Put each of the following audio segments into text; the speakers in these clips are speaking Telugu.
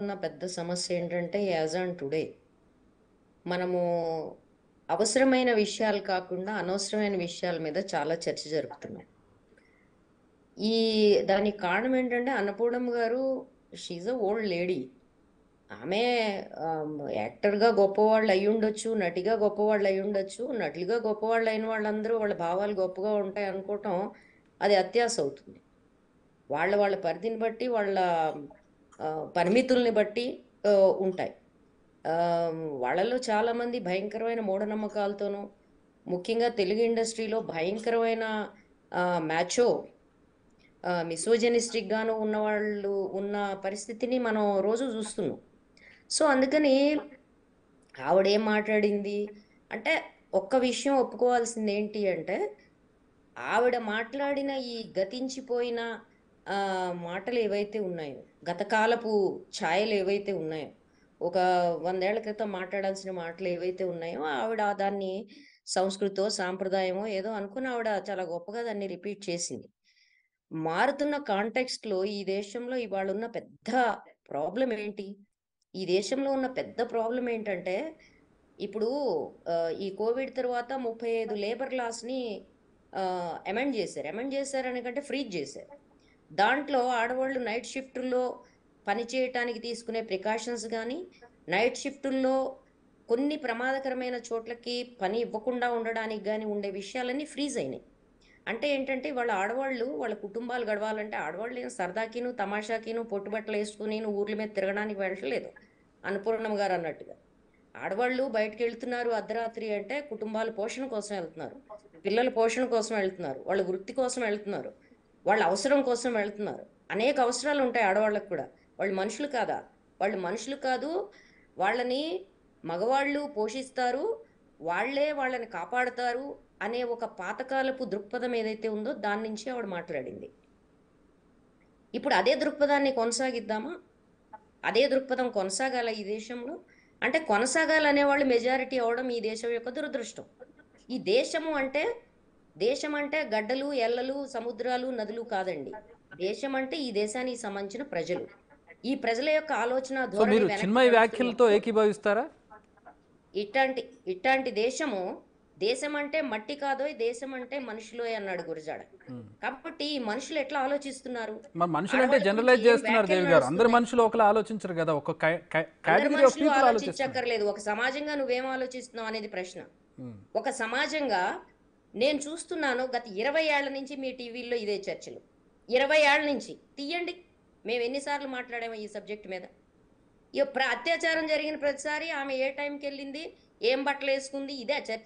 ఉన్న పెద్ద సమస్య ఏంటంటే యాజ్ ఆన్ టుడే మనము అవసరమైన విషయాలు కాకుండా అనవసరమైన విషయాల మీద చాలా చర్చ జరుపుతున్నాం ఈ దానికి కారణం ఏంటంటే అన్నపూర్ణమ్మ గారు షీజ్ అ ఓల్డ్ లేడీ ఆమె ఆమ్, యాక్టర్గా గొప్పవాళ్ళు అయి ఉండొచ్చు నటిగా గొప్పవాళ్ళు అయి ఉండొచ్చు నటులుగా గొప్పవాళ్ళు అయిన వాళ్ళందరూ వాళ్ళ భావాలు గొప్పగా ఉంటాయి అనుకోవటం అది అత్యాశ అవుతుంది వాళ్ళ వాళ్ళ పరిధిని బట్టి వాళ్ళ ఆ, పరిమితుల్ని బట్టి ఆ, ఉంటాయి ఆ, వాళ్ళలో చాలామంది భయంకరమైన మూఢనమ్మకాలతోనూ ముఖ్యంగా తెలుగు ఇండస్ట్రీలో భయంకరమైన మ్యాచో మిసోజెనిస్టిక్గాను ఉన్నవాళ్ళు ఉన్న పరిస్థితిని మనం రోజు చూస్తున్నాం సో అందుకని ఆవిడేం మాట్లాడింది అంటే ఒక్క విషయం ఒప్పుకోవాల్సింది ఏంటి అంటే ఆవిడ మాట్లాడిన ఈ గతించిపోయిన ఆ, మాటలు ఏవైతే ఉన్నాయో గతకాలపు ఛాయలు ఏవైతే ఉన్నాయో ఒక వందేళ్ల క్రితం మాట్లాడాల్సిన మాటలు ఏవైతే ఉన్నాయో ఆవిడ దాన్ని సంస్కృతో సాంప్రదాయమో ఏదో అనుకుని ఆవిడ చాలా గొప్పగా దాన్ని రిపీట్ చేసింది మారుతున్న కాంటెక్స్ట్ లో ఈ దేశంలో ఇవాళ ఉన్న పెద్ద ప్రాబ్లం ఏంటి ఈ దేశంలో ఉన్న పెద్ద ప్రాబ్లం ఏంటంటే ఇప్పుడు ఆ, ఈ కోవిడ్ తర్వాత ముప్పై ఐదు లేబర్ లాస్ ని అమెండ్ చేశారు అమెండ్ చేశారు అనకంటే ఫ్రీజ్ చేశారు దాంట్లో ఆడవాళ్ళు నైట్ షిఫ్టుల్లో పని చేయటానికి తీసుకునే ప్రికాషన్స్ కానీ నైట్ షిఫ్టుల్లో కొన్ని ప్రమాదకరమైన చోట్లకి పని ఇవ్వకుండా ఉండడానికి కానీ ఉండే విషయాలన్నీ ఫ్రీజ్ అయినాయి అంటే ఏంటంటే వాళ్ళ ఆడవాళ్ళు వాళ్ళ కుటుంబాలు గడవాలంటే ఆడవాళ్ళు ఏం సరదాకిను తమాషాకిను పొట్టుబట్టలు వేసుకుని ఊర్ల మీద తిరగడానికి వెళ్ళట్లేదు అన్నపూర్ణమ్మ గారు అన్నట్టుగా ఆడవాళ్ళు బయటకు వెళ్తున్నారు అర్ధరాత్రి అంటే కుటుంబాల పోషణ కోసం వెళ్తున్నారు పిల్లల పోషణ కోసం వెళ్తున్నారు వాళ్ళ వృత్తి కోసం వెళ్తున్నారు వాళ్ళ అవసరం కోసం వెళ్తున్నారు అనేక అవసరాలు ఉంటాయి ఆడవాళ్ళకు కూడా వాళ్ళు మనుషులు కాదా వాళ్ళు మనుషులు కాదు వాళ్ళని మగవాళ్ళు పోషిస్తారు వాళ్ళే వాళ్ళని కాపాడుతారు అనే ఒక పాతకాలపు దృక్పథం ఏదైతే ఉందో దాని నుంచి ఆవిడ మాట్లాడింది ఇప్పుడు అదే దృక్పథాన్ని కొనసాగిద్దామా అదే దృక్పథం కొనసాగాల ఈ దేశంలో అంటే కొనసాగాలనే వాళ్ళు మెజారిటీ అవడం ఈ దేశం యొక్క దురదృష్టం ఈ దేశము అంటే దేశం అంటే గడ్డలు ఎల్లలు సముద్రాలు నదులు కాదండి దేశం అంటే ఈ దేశానికి సంబంధించిన ప్రజలు ఈ ప్రజల యొక్క ఆలోచన సో ధోరణి మీరు వెనక్కి చిన్మయి వెళ్తున్నప్పుడు వ్యాఖ్యలతో ఏకీభవిస్తారా ఇట్లాంటి ఇట్లాంటి దేశము దేశం అంటే మట్టి కాదోయ్ దేశం అంటే మనుషులోయ్ అన్నాడు గురజాడ ఉమ్. కాబట్టి ఈ మనుషులు ఎట్లా ఆలోచిస్తున్నారు మరి మనుషులు అంటే ఆడవాళ్ళ జనరలైజ్ గురించి ఏం చేస్తున్నారు దేవి వ్యాఖ్యలు గారు అందరు నడుస్తున్నాయి? మనుషులు ఒకలా ఆలోచించరు కదా ఒక అందరు కేటగిరీ ఆఫ్ మనుషులు పీపుల్ ఆలోచిస్తారు ఆలోచించక్కర్లేదు ఒక సమాజంగా నువ్వేం ఆలోచిస్తున్నావు అనేది ప్రశ్న ఉమ్. ఒక సమాజంగా నేను చూస్తున్నాను గత ఇరవై ఏళ్ల నుంచి మీ టీవీల్లో ఇదే చర్చలు ఇరవై ఏళ్ల నుంచి తీయండి మేము ఎన్నిసార్లు మాట్లాడాము ఈ సబ్జెక్ట్ మీద ఇక ప్ర అత్యాచారం జరిగిన ప్రతిసారి ఆమె ఏ టైంకి వెళ్ళింది ఏం బట్టలు వేసుకుంది ఇదే చర్చ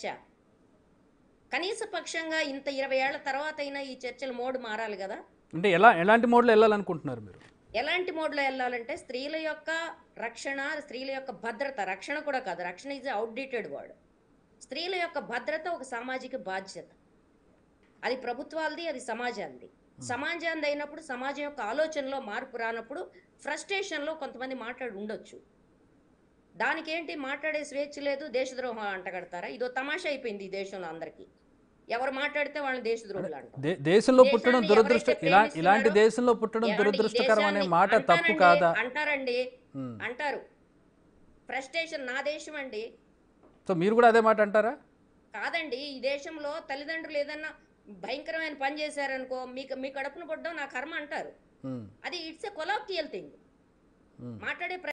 కనీస పక్షంగా ఇంత ఇరవై ఏళ్ల తర్వాత అయినా ఈ చర్చల మోడ్ మారాలి కదా అంటే ఎలా ఎలాంటి మోడ్లో వెళ్ళాలనుకుంటున్నారు మీరు ఎలాంటి మోడ్లో వెళ్ళాలంటే స్త్రీల యొక్క రక్షణ స్త్రీల యొక్క భద్రత రక్షణ కూడా కాదు రక్షణ ఈజ్ అవుట్డేటెడ్ వర్డ్ స్త్రీల యొక్క భద్రత ఒక సామాజిక బాధ్యత అది ప్రభుత్వాలది అది సమాజాలది సమాజాన్ని అయినప్పుడు సమాజం యొక్క ఆలోచనలో మార్పు రానప్పుడు ఫ్రస్ట్రేషన్లో కొంతమంది మాట్లాడి ఉండొచ్చు దానికి ఏంటి మాట్లాడే స్వేచ్ఛ లేదు దేశద్రోహం అంటగడతారా ఇదో తమాషా అయిపోయింది ఈ దేశంలో అందరికీ ఎవరు మాట్లాడితే వాళ్ళని దేశద్రోహులు అంటారు దే- దేశంలో పుట్టడం దేశాన్ని దురదృష్ట ఎవరైతే ఇలా ప్రేమిస్తున్నారో, ఇలాంటి దేశంలో పుట్టడం ఏమండి, ఈ దురదృష్టకరం అనే దేశాన్ని మాట తప్పు అంటారండి, కాదా అంటారండి ఉమ్. అంటారు ఫ్రస్ట్రేషన్ నా దేశం అండి సో మీరు కూడా అదే మాట అంటారా కాదండి ఈ దేశంలో తల్లిదండ్రులు ఏదన్నా భయంకరమైన పని చేశారనుకో మీకు మీ కడుపున పడ్డం నా కర్మ అంటారు ఉమ్. అది ఇట్స్ ఎ కొలాక్టియల్ థింగ్ ఉమ్. మాట్లాడే